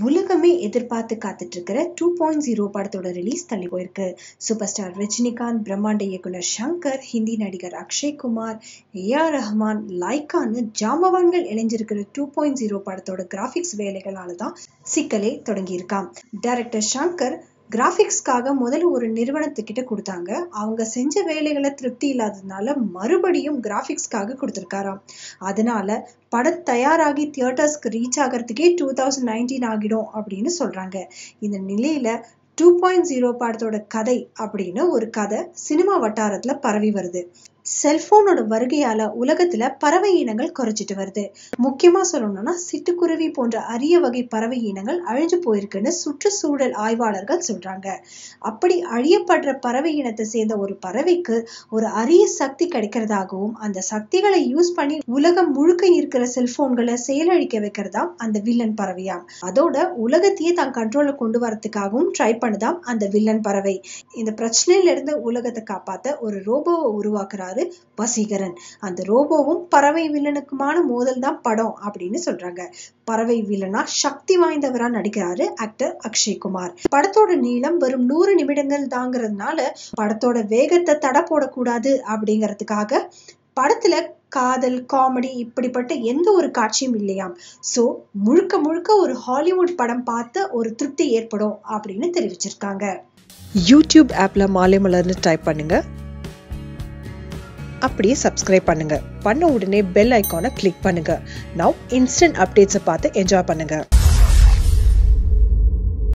உலகமே எதிர்பார்த்து காத்துட்டு இருக்கிற டூ பாயிண்ட் ஜீரோ படத்தோட ரிலீஸ் தள்ளி போயிருக்கு சூப்பர் ஸ்டார் ரஜினிகாந்த் பிரம்மாண்ட இயக்குனர் சங்கர் ஹிந்தி நடிகர் அக்ஷய் குமார் ஏ ஆர் ரஹ்மான் லைக்கான்னு ஜாம்பவான்கள் இணைஞ்சிருக்கிற டூ பாயிண்ட் ஜீரோ படத்தோட கிராஃபிக்ஸ் வேலைகளால தான் சிக்கலே தொடங்கியிருக்காம் டைரக்டர் சங்கர் கிராஃபிக்ஸ்க்காக முதல்ல ஒரு நிறுவனத்துக்கிட்ட கொடுத்தாங்க அவங்க செஞ்ச வேலைகளை திருப்தி இல்லாததுனால மறுபடியும் கிராஃபிக்ஸ்க்காக கொடுத்துருக்காராம் அதனால படம் தயாராகி தியேட்டர்ஸ்க்கு ரீச் ஆகிறதுக்கே டூ தௌசண்ட் நைன்டீன் ஆகிடும் அப்படின்னு சொல்றாங்க இந்த நிலையில டூ பாயிண்ட் ஜீரோ படத்தோட கதை அப்படின்னு ஒரு கதை சினிமா வட்டாரத்துல பரவி வருது செல்போனோட வருகையால உலகத்துல பறவை இனங்கள் குறைச்சிட்டு வருது முக்கியமா சொல்லணும்னா சிட்டுக்குருவி போன்ற அரிய வகை பறவை இனங்கள் அழிஞ்சு போயிருக்குன்னு சுற்றுச்சூழல் ஆய்வாளர்கள் சொல்றாங்க அப்படி அழியப்படுற பறவை இனத்தை சேர்ந்த ஒரு பறவைக்கு ஒரு அரிய சக்தி கிடைக்கிறதாகவும் அந்த சக்திகளை யூஸ் பண்ணி உலகம் முழுக்க இருக்கிற செல்போன்களை செயலழிக்க வைக்கிறதாம் அந்த வில்லன் பறவையாம் அதோட உலகத்தையே தான் கண்ட்ரோல கொண்டு வரதுக்காகவும் ட்ரை பண்ணுதாம் அந்த வில்லன் பறவை இந்த பிரச்சனையில இருந்து உலகத்தை காப்பாத்த ஒரு ரோபோவை உருவாக்குறாரு வசீகரன் அந்த ரோபோவும் பறவை வில்லனுக்குமான மோதல் தான் படம் அப்படின்னு சொல்றாங்க பறவை வில்லனா சக்தி வாய்ந்தவரா நடிக்கிறாரு ஆக்டர் அக்ஷய் குமார் படத்தோட நீளம் வெறும் நூறு நிமிடங்கள் தாங்கிறதுனால படத்தோட வேகத்தை தடை போடக்கூடாது அப்படிங்கிறதுக்காக படத்துல காதல் காமெடி இப்படிப்பட்ட எந்த ஒரு காட்சியும் இல்லையாம் சோ முழுக்க முழுக்க ஒரு ஹாலிவுட் படம் பார்த்த ஒரு திருப்தி ஏற்படும் அப்படின்னு தெரிவிச்சிருக்காங்க யூடியூப் ஆப்பில் மாலை மலர்னு டைப் பண்ணுங்க அப்படியே சப்ஸ்கிரைப் பண்ணுங்க பண்ண உடனே பெல் ஐக்கானை கிளிக் பண்ணுங்க நவ் இன்ஸ்டன்ட் அப்டேட்ஸை பார்த்து என்ஜாய் பண்ணுங்க